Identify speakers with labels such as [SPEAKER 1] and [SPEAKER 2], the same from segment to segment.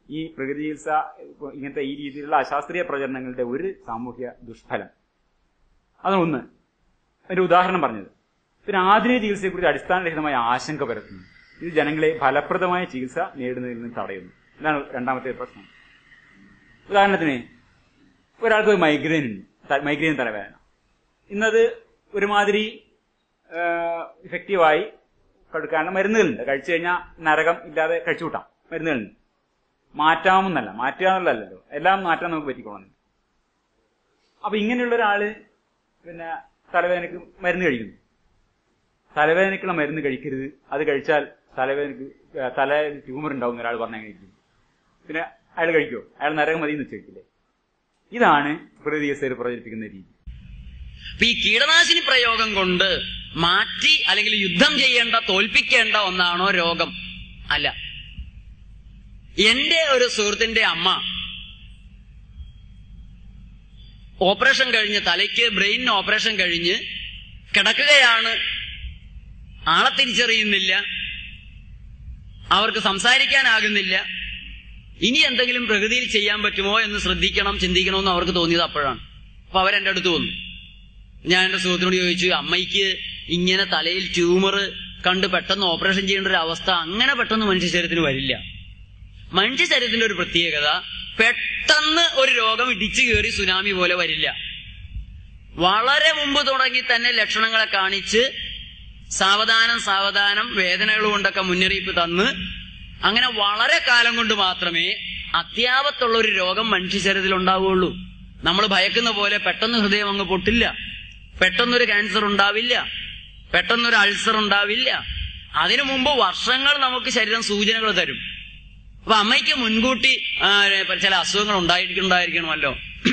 [SPEAKER 1] ഈ പ്രകൃതി ചികിത്സ ഇപ്പൊ ഇങ്ങനത്തെ ഈ രീതിയിലുള്ള അശാസ്ത്രീയ പ്രചരണങ്ങളുടെ ഒരു സാമൂഹ്യ ദുഷ്ഫലം അതൊന്ന് ഒരു ഉദാഹരണം പറഞ്ഞത് പിന്നെ ആധുനിക ചികിത്സയെക്കുറിച്ച് അടിസ്ഥാനരഹിതമായ ആശങ്ക പരത്തുന്നു ഇത് ജനങ്ങളെ ഫലപ്രദമായ ചികിത്സ നേടുന്നതിൽ നിന്ന് തടയുന്നു ഇതാണ് രണ്ടാമത്തെ പ്രശ്നം ഉദാഹരണത്തിന് ഒരാൾക്ക് ഒരു മൈഗ്രെയിൻ ഉണ്ട് ത- മൈഗ്രെയിൻ തലവേദന ഇന്നത് ഒരുമാതിരി ഇഫക്റ്റീവായി കൊടുക്കാനുള്ള മരുന്നുകളുണ്ട് കഴിച്ചു കഴിഞ്ഞാൽ നരകം ഇല്ലാതെ കഴിച്ചു കൂട്ടാം മരുന്നുകളുണ്ട് മാറ്റാമെന്നല്ല മാറ്റുക എന്നുള്ളതല്ലോ എല്ലാം മാറ്റാൻ നമുക്ക് പറ്റിക്കോളും അപ്പൊ ഇങ്ങനെയുള്ള ഒരാള് പിന്നെ തലവേദനക്ക് മരുന്ന് കഴിക്കുന്നു തലവേദനക്കുള്ള മരുന്ന് കഴിക്കരുത് അത് കഴിച്ചാൽ തലവേദനക്ക് ഏഹ് തല ട്യൂമർ ഉണ്ടാവും ഒരാൾ പറഞ്ഞ അങ്ങനെ ഇരിക്കും പിന്നെ അയാൾ കഴിക്കുമോ അയാൾ നരകം മതി എന്ന് വെച്ചിരിക്കില്ലേ ഇതാണ് പ്രകൃതി ചികിത്സയിൽ പ്രചരിപ്പിക്കുന്ന രീതി
[SPEAKER 2] അപ്പൊ ഈ കീടനാശിനി പ്രയോഗം കൊണ്ട് മാറ്റി അല്ലെങ്കിൽ യുദ്ധം ചെയ്യേണ്ട തോൽപ്പിക്കേണ്ട ഒന്നാണോ രോഗം അല്ല എന്റെ ഒരു സുഹൃത്തിന്റെ അമ്മ ഓപ്പറേഷൻ കഴിഞ്ഞ് തലയ്ക്ക് ബ്രെയിനിന് ഓപ്പറേഷൻ കഴിഞ്ഞ് കിടക്കുകയാണ് ആളെ തിരിച്ചറിയുന്നില്ല അവർക്ക് സംസാരിക്കാനാകുന്നില്ല ഇനി എന്തെങ്കിലും പ്രകൃതിയിൽ ചെയ്യാൻ പറ്റുമോ എന്ന് ശ്രദ്ധിക്കണം ചിന്തിക്കണമെന്ന് അവർക്ക് തോന്നിയത് അപ്പോഴാണ് അപ്പൊ അവരെന്റെ അടുത്ത് വന്നു ഞാൻ എന്റെ സുഹൃത്തിനോട് ചോദിച്ചു അമ്മയ്ക്ക് ഇങ്ങനെ തലയിൽ ട്യൂമർ കണ്ട് പെട്ടെന്ന് ഓപ്പറേഷൻ ചെയ്യേണ്ട ഒരു അവസ്ഥ അങ്ങനെ പെട്ടെന്ന് മനുഷ്യ ശരീരത്തിന് വരില്ല മനുഷ്യ ശരീരത്തിന്റെ ഒരു പ്രത്യേകത പെട്ടെന്ന് ഒരു രോഗം ഇടിച്ചു കയറി സുനാമി പോലെ വരില്ല വളരെ മുമ്പ് തുടങ്ങി തന്നെ ലക്ഷണങ്ങളെ കാണിച്ച് സാവധാനം സാവധാനം വേദനകൾ കൊണ്ടൊക്കെ മുന്നറിയിപ്പ് തന്ന് അങ്ങനെ വളരെ കാലം കൊണ്ട് മാത്രമേ അത്യാപത്തുള്ള ഒരു രോഗം മനുഷ്യ ശരീരത്തിൽ ഉണ്ടാവുകയുള്ളൂ നമ്മൾ ഭയക്കുന്ന പോലെ പെട്ടെന്ന് ഹൃദയം അങ്ങ് പൊട്ടില്ല പെട്ടെന്നൊരു ക്യാൻസർ ഉണ്ടാവില്ല പെട്ടെന്നൊരു അൾസർ ഉണ്ടാവില്ല അതിനു മുമ്പ് വർഷങ്ങൾ നമുക്ക് ശരീരം സൂചനകൾ തരും അപ്പൊ അമ്മയ്ക്ക് മുൻകൂട്ടി ആ, ചില അസുഖങ്ങൾ ഉണ്ടായിട്ടുണ്ടായിരിക്കണമല്ലോ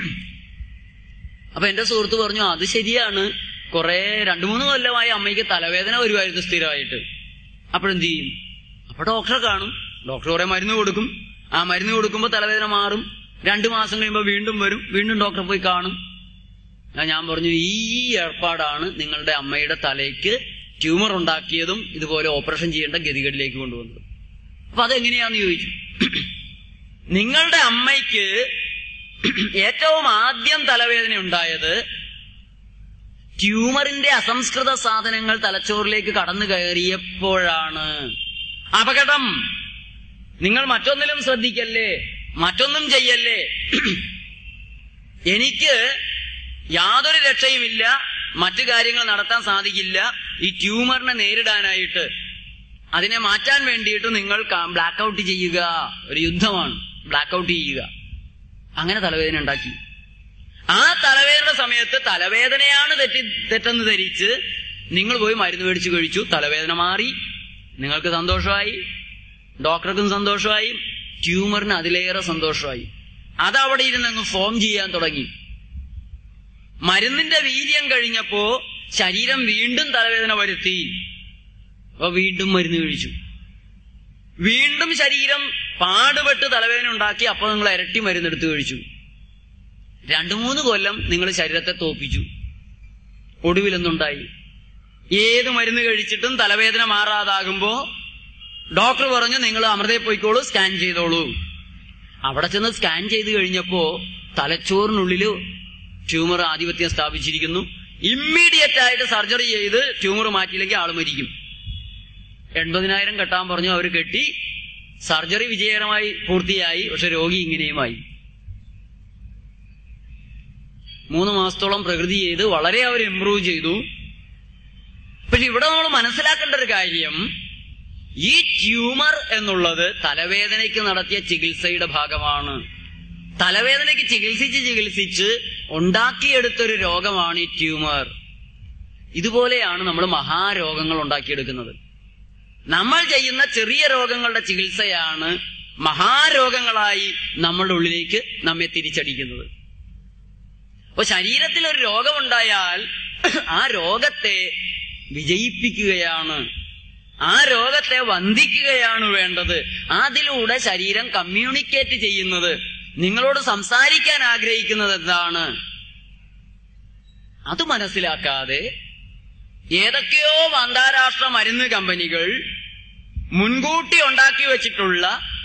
[SPEAKER 2] അപ്പൊ എന്റെ സുഹൃത്ത് പറഞ്ഞു അത് ശരിയാണ് കുറെ രണ്ടു മൂന്ന് കൊല്ലമായി അമ്മയ്ക്ക് തലവേദന വരുമായിരുന്നു സ്ഥിരമായിട്ട് അപ്പോഴെന്ത് ചെയ്യും അപ്പൊ ഡോക്ടറെ കാണും ഡോക്ടർ കുറെ മരുന്ന് കൊടുക്കും ആ മരുന്ന് കൊടുക്കുമ്പോൾ തലവേദന മാറും രണ്ടു മാസം കഴിയുമ്പോൾ വീണ്ടും വരും വീണ്ടും ഡോക്ടറെ പോയി കാണും ആ, ഞാൻ പറഞ്ഞു ഈ ഏർപ്പാടാണ് നിങ്ങളുടെ അമ്മയുടെ തലയ്ക്ക് ട്യൂമർ ഉണ്ടാക്കിയതും ഇതുപോലെ ഓപ്പറേഷൻ ചെയ്യേണ്ട ഗതികേടിലേക്ക് കൊണ്ടുവന്നത് അപ്പൊ അതെങ്ങനെയാന്ന് ചോദിച്ചു നിങ്ങളുടെ അമ്മയ്ക്ക് ഏറ്റവും ആദ്യം തലവേദന ഉണ്ടായത് ട്യൂമറിന്റെ അസംസ്കൃത സാധനങ്ങൾ തലച്ചോറിലേക്ക് കടന്നു കയറിയപ്പോഴാണ് അപകടം നിങ്ങൾ മറ്റൊന്നിലും ശ്രദ്ധിക്കല്ലേ മറ്റൊന്നും ചെയ്യല്ലേ എനിക്ക് യാതൊരു രക്ഷയുമില്ല മറ്റു കാര്യങ്ങൾ നടത്താൻ സാധിക്കില്ല ഈ ട്യൂമറിനെ നേരിടാനായിട്ട് അതിനെ മാറ്റാൻ വേണ്ടിയിട്ട് നിങ്ങൾ ബ്ലാക്ക് ഔട്ട് ചെയ്യുക ഒരു യുദ്ധമാണ് ബ്ലാക്ക് ഔട്ട് ചെയ്യുക അങ്ങനെ തലവേദന ഉണ്ടാക്കി ആ തലവേദനയുടെ സമയത്ത് തലവേദനയാണ് തെറ്റി തെറ്റെന്ന് ധരിച്ച് നിങ്ങൾ പോയി മരുന്ന് മേടിച്ചു കഴിച്ചു തലവേദന മാറി നിങ്ങൾക്ക് സന്തോഷമായി ഡോക്ടർക്കും സന്തോഷമായി ട്യൂമറിന് അതിലേറെ സന്തോഷമായി അതവിടെ ഇരുന്ന് അങ്ങ് ഫോം ചെയ്യാൻ തുടങ്ങി മരുന്നിന്റെ വീര്യം കഴിഞ്ഞപ്പോ ശരീരം വീണ്ടും തലവേദന വരുത്തി അപ്പൊ വീണ്ടും മരുന്ന് കഴിച്ചു വീണ്ടും ശരീരം പാടുപെട്ട് തലവേദന ഉണ്ടാക്കി അപ്പൊ നിങ്ങൾ ഇരട്ടി മരുന്നെടുത്ത് കഴിച്ചു രണ്ടു മൂന്ന് കൊല്ലം നിങ്ങൾ ശരീരത്തെ തോപ്പിച്ചു ഒടുവിലൊന്നുണ്ടായി ഏത് മരുന്ന് കഴിച്ചിട്ടും തലവേദന മാറാതാകുമ്പോ ഡോക്ടർ പറഞ്ഞു നിങ്ങൾ അമൃതയിൽ പോയിക്കോളൂ സ്കാൻ ചെയ്തോളൂ അവിടെ ചെന്ന് സ്കാൻ ചെയ്ത് കഴിഞ്ഞപ്പോ തലച്ചോറിനുള്ളില് ട്യൂമർ ആധിപത്യം സ്ഥാപിച്ചിരിക്കുന്നു ഇമ്മീഡിയറ്റ് ആയിട്ട് സർജറി ചെയ്ത് ട്യൂമർ മാറ്റിയില്ലെങ്കിൽ ആള് മരിക്കും എൺപതിനായിരം കെട്ടാൻ പറഞ്ഞു അവർ കെട്ടി സർജറി വിജയകരമായി പൂർത്തിയായി പക്ഷെ രോഗി ഇങ്ങനെയുമായി മൂന്ന് മാസത്തോളം പ്രകൃതി ചെയ്ത് വളരെ അവർ ഇംപ്രൂവ് ചെയ്തു പക്ഷെ ഇവിടെ നമ്മൾ മനസ്സിലാക്കേണ്ട ഒരു കാര്യം ഈ ട്യൂമർ എന്നുള്ളത് തലവേദനയ്ക്ക് നടത്തിയ ചികിത്സയുടെ ഭാഗമാണ് തലവേദനയ്ക്ക് ചികിത്സിച്ച് ചികിത്സിച്ച് ഉണ്ടാക്കിയെടുത്തൊരു രോഗമാണ് ഈ ട്യൂമർ ഇതുപോലെയാണ് നമ്മൾ മഹാരോഗങ്ങൾ ഉണ്ടാക്കിയെടുക്കുന്നത് നമ്മൾ ചെയ്യുന്ന ചെറിയ രോഗങ്ങളുടെ ചികിത്സയാണ് മഹാരോഗങ്ങളായി നമ്മളുടെ ഉള്ളിലേക്ക് നമ്മെ തിരിച്ചടിക്കുന്നത് അപ്പൊ ശരീരത്തിൽ ഒരു രോഗമുണ്ടായാൽ ആ രോഗത്തെ വിജയിപ്പിക്കുകയാണ് ആ രോഗത്തെ വന്ദിക്കുകയാണ് വേണ്ടത് അതിലൂടെ ശരീരം കമ്മ്യൂണിക്കേറ്റ് ചെയ്യുന്നത് നിങ്ങളോട് സംസാരിക്കാൻ ആഗ്രഹിക്കുന്നത് എന്താണ് അത് മനസ്സിലാക്കാതെ ഏതൊക്കെയോ അന്താരാഷ്ട്ര മരുന്ന് കമ്പനികൾ മുൻകൂട്ടി ഉണ്ടാക്കി വെച്ചിട്ടുള്ള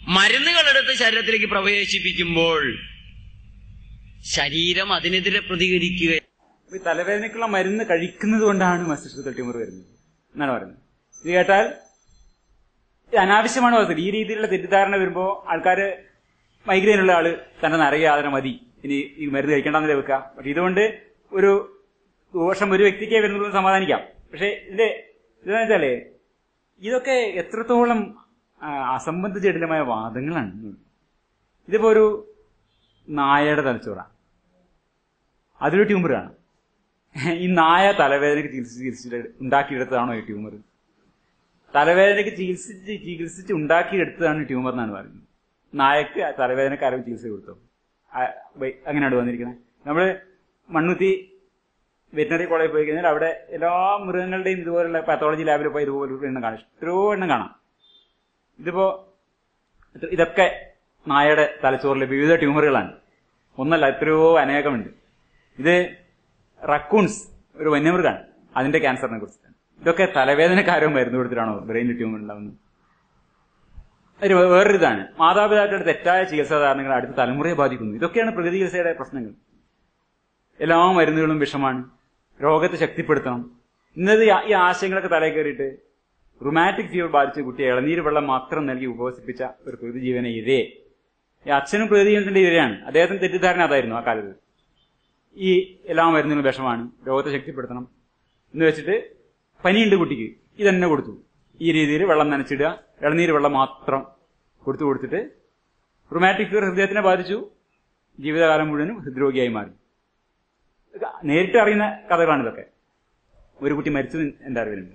[SPEAKER 2] മരുന്നുകളെടുത്ത് ശരീരത്തിലേക്ക് പ്രവേശിപ്പിക്കുമ്പോൾ ശരീരം അതിനെതിരെ പ്രതികരിക്കുക
[SPEAKER 1] അപ്പൊ ഈ തലവേദനയ്ക്കുള്ള മരുന്ന് കഴിക്കുന്നത് കൊണ്ടാണ് മസ്തിഷ്കത്തിൽ ട്യൂമർ വരുന്നത് എന്നാണ് പറയുന്നത് ഇത് കേട്ടാൽ ഇത് അനാവശ്യമാണ് പറയുന്നത് ഈ രീതിയിലുള്ള തെറ്റിദ്ധാരണ വരുമ്പോ ആൾക്കാര് മൈഗ്രെയിൻ ഉള്ള ആള് തന്നെ നരയാതന മതി ഇനി ഈ മരുന്ന് കഴിക്കേണ്ടെന്ന് വെക്കുക പക്ഷെ ഇതുകൊണ്ട് ഒരു ദോഷം ഒരു വ്യക്തിക്കേ വരുന്നുള്ളൂ എന്ന് സമാധാനിക്കാം പക്ഷെ ഇതിന്റെ ഇതെന്ന് വെച്ചാലേ ഇതൊക്കെ എത്രത്തോളം ആ, അസംബന്ധ ജടിലമായ വാദങ്ങളാണ് ഇതിപ്പോ ഒരു നായയുടെ തലച്ചോറാണ് അതൊരു ട്യൂമറാണ് ഈ നായ തലവേദനയ്ക്ക് ചികിത്സിച്ച് ചികിത്സിച്ചിട്ട് ഉണ്ടാക്കിയെടുത്തതാണോ ഈ ട്യൂമർ തലവേദനയ്ക്ക് ചികിത്സിച്ച് ചികിത്സിച്ച് ഉണ്ടാക്കിയെടുത്തതാണ് ട്യൂമർ എന്നാണ് പറയുന്നത് നായക്ക് തലവേദനക്ക് ആരും ചികിത്സ കൊടുത്തു ആ, വൈ- അങ്ങനെയാണ് വന്നിരിക്കുന്നത് നമ്മള് മണ്ണുത്തി വെറ്റിനറി കോളേജിൽ പോയി കഴിഞ്ഞാൽ അവിടെ എല്ലാ മൃഗങ്ങളുടെയും ഇതുപോലുള്ള പാത്തോളജി ലാബിൽ പോയി ഇതുപോലെ ഒരു എണ്ണം കാണാം എത്രയോ എണ്ണം കാണാം ഇതിപ്പോ ഇത് ഇതൊക്കെ നായയുടെ തലച്ചോറിലെ വിവിധ ട്യൂമറുകളാണ് ഒന്നല്ല എത്രയോ അനേകമുണ്ട് ഇത് റക്കൂൺസ് ഒരു വന്യമൃഗമാണ് അതിന്റെ ക്യാൻസറിനെ കുറിച്ചിട്ടാണ് ഇതൊക്കെ തലവേദനക്കാരോ മരുന്ന് കൊടുത്തിട്ടാണോ ബ്രെയിനിൽ ട്യൂമർ ഉണ്ടാവുന്നത് ഒരു വേറൊരു ഇതാണ് മാതാപിതാക്കളുടെ തെറ്റായ ചികിത്സാ ധാരണകൾ അടുത്ത തലമുറയെ ബാധിക്കുന്നു ഇതൊക്കെയാണ് പ്രകൃതി ചികിത്സയുടെ പ്രശ്നങ്ങൾ എല്ലാ മരുന്നുകളും വിഷമാണ് രോഗത്തെ ശക്തിപ്പെടുത്തണം ഇന്നത് ഈ- ഈ ആശയങ്ങളൊക്കെ തലയിൽ കയറിയിട്ട് റുമാറ്റിക് ഫീവർ ബാധിച്ച കുട്ടിയെ ഇളനീര് വെള്ളം മാത്രം നൽകി ഉപവസിപ്പിച്ച ഒരു പ്രകൃതി ജീവനെ ഇരയെ ഈ അച്ഛനും പ്രകൃതി ജീവനത്തിന്റെ ഇരയാണ് അദ്ദേഹത്തിന് തെറ്റിദ്ധാരണ അതായിരുന്നു ആ കാലത്ത് ഈ എല്ലാ മരുന്നുകളും വിഷമാണ് രോഗത്തെ ശക്തിപ്പെടുത്തണം എന്ന് വെച്ചിട്ട് പനിയുണ്ട് കുട്ടിക്ക് ഇതന്നെ കൊടുത്തു ഈ രീതിയിൽ വെള്ളം നനച്ചിടുക ഇളനീര് വെള്ളം മാത്രം കൊടുത്തു കൊടുത്തിട്ട് റുമാറ്റിക് ഫീവർ ഹൃദയത്തിനെ ബാധിച്ചു ജീവിതകാലം മുഴുവനും ഹൃദ്രോഗിയായി മാറി ഇതൊക്കെ നേരിട്ട് അറിയുന്ന കഥകളാണ് ഇതൊക്കെ ഒരു കുട്ടി മരിച്ചത് എന്റെ അറിവിലുണ്ട്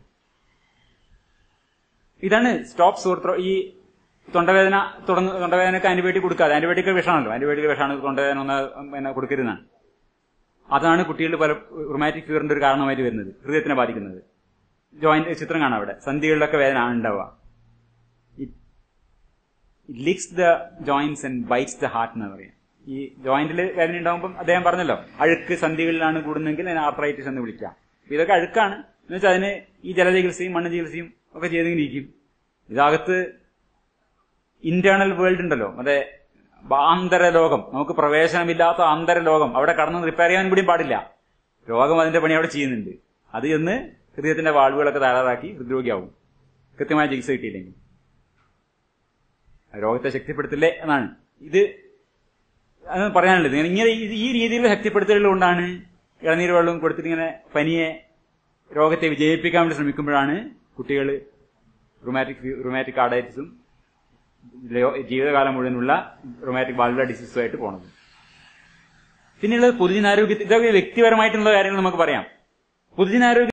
[SPEAKER 1] ഇതാണ് സ്റ്റോപ്പ് സോർ ത്രോ ഈ തൊണ്ടവേദന തുടങ്ങ തൊണ്ടവേദനക്ക് ആന്റിബയോട്ടിക് കൊടുക്കാതെ ആന്റിബയോട്ടിക് വിഷമാണല്ലോ ആന്റിബയോട്ടിക് വിഷമാണ് തൊണ്ടവേദന ഒന്ന് പിന്നെ കൊടുക്കരുതെന്നാണ് അതാണ് കുട്ടികളിൽ പല റുമാറ്റിക് ഫീവറിന്റെ ഒരു കാരണമായിട്ട് വരുന്നത് ഹൃദയത്തിനെ ബാധിക്കുന്നത് ജോയിന്റ് ചിത്രം കാണാം അവിടെ സന്ധികളിലൊക്കെ വേദന ആണ് ഉണ്ടാവുക it licks the joints and bites the heart എന്ന് പറയാം ഈ ജോയിന്റിൽ വേദന ഉണ്ടാകുമ്പോൾ അദ്ദേഹം പറഞ്ഞല്ലോ അഴുക്ക് സന്ധികളിലാണ് കൂടുന്നതെങ്കിൽ അതിനെ ആർത്രൈറ്റിസ് എന്ന് വിളിക്കാം അപ്പൊ ഇതൊക്കെ അഴുക്കാണ് എന്ന് വെച്ചാൽ അതിന് ഈ ജലചികിത്സയും മണ്ണ് ചികിത്സയും ഒക്കെ ചെയ്തെങ്കിൽ ഇരിക്കും ഇതകത്ത് ഇന്റേണൽ വേൾഡ് ഉണ്ടല്ലോ അതെ ആന്തരലോകം നമുക്ക് പ്രവേശനമില്ലാത്ത ആന്തരലോകം അവിടെ കടന്ന് റിപ്പയർ ചെയ്യാൻ കൂടിയും പാടില്ല രോഗം അതിന്റെ പണി അവിടെ ചെയ്യുന്നുണ്ട് അത് ചെന്ന് ഹൃദയത്തിന്റെ വാൾവുകളൊക്കെ തയ്യാറാക്കി ഹൃദ്രോഗിയാവും കൃത്യമായ ചികിത്സ കിട്ടിയില്ലെങ്കിൽ രോഗത്തെ ശക്തിപ്പെടുത്തില്ലേ എന്നാണ് ഇത് അത് പറയാനുള്ളത് ഇങ്ങനെ ഇങ്ങനെ ഈ- ഈ രീതിയിൽ ശക്തിപ്പെടുത്തലുകൾ കൊണ്ടാണ് ഇളനീർ വെള്ളം കൊടുത്തിട്ട് ഇങ്ങനെ പനിയെ രോഗത്തെ വിജയിപ്പിക്കാൻ വേണ്ടി ശ്രമിക്കുമ്പോഴാണ് കുട്ടികൾ റുമാറ്റിക് റുമാറ്റിക് ആർഡൈറ്റിസും ജീവിതകാലം മുഴുവനുള്ള റൊമാറ്റിക് വാൽവുല ഡിസീസുമായിട്ട് പോണത് പിന്നെയുള്ളത് പൊതുജനാരോഗ്യ ഇതൊക്കെ വ്യക്തിപരമായിട്ടുള്ള കാര്യങ്ങൾ നമുക്ക് പറയാം പൊതുജനാരോഗ്യ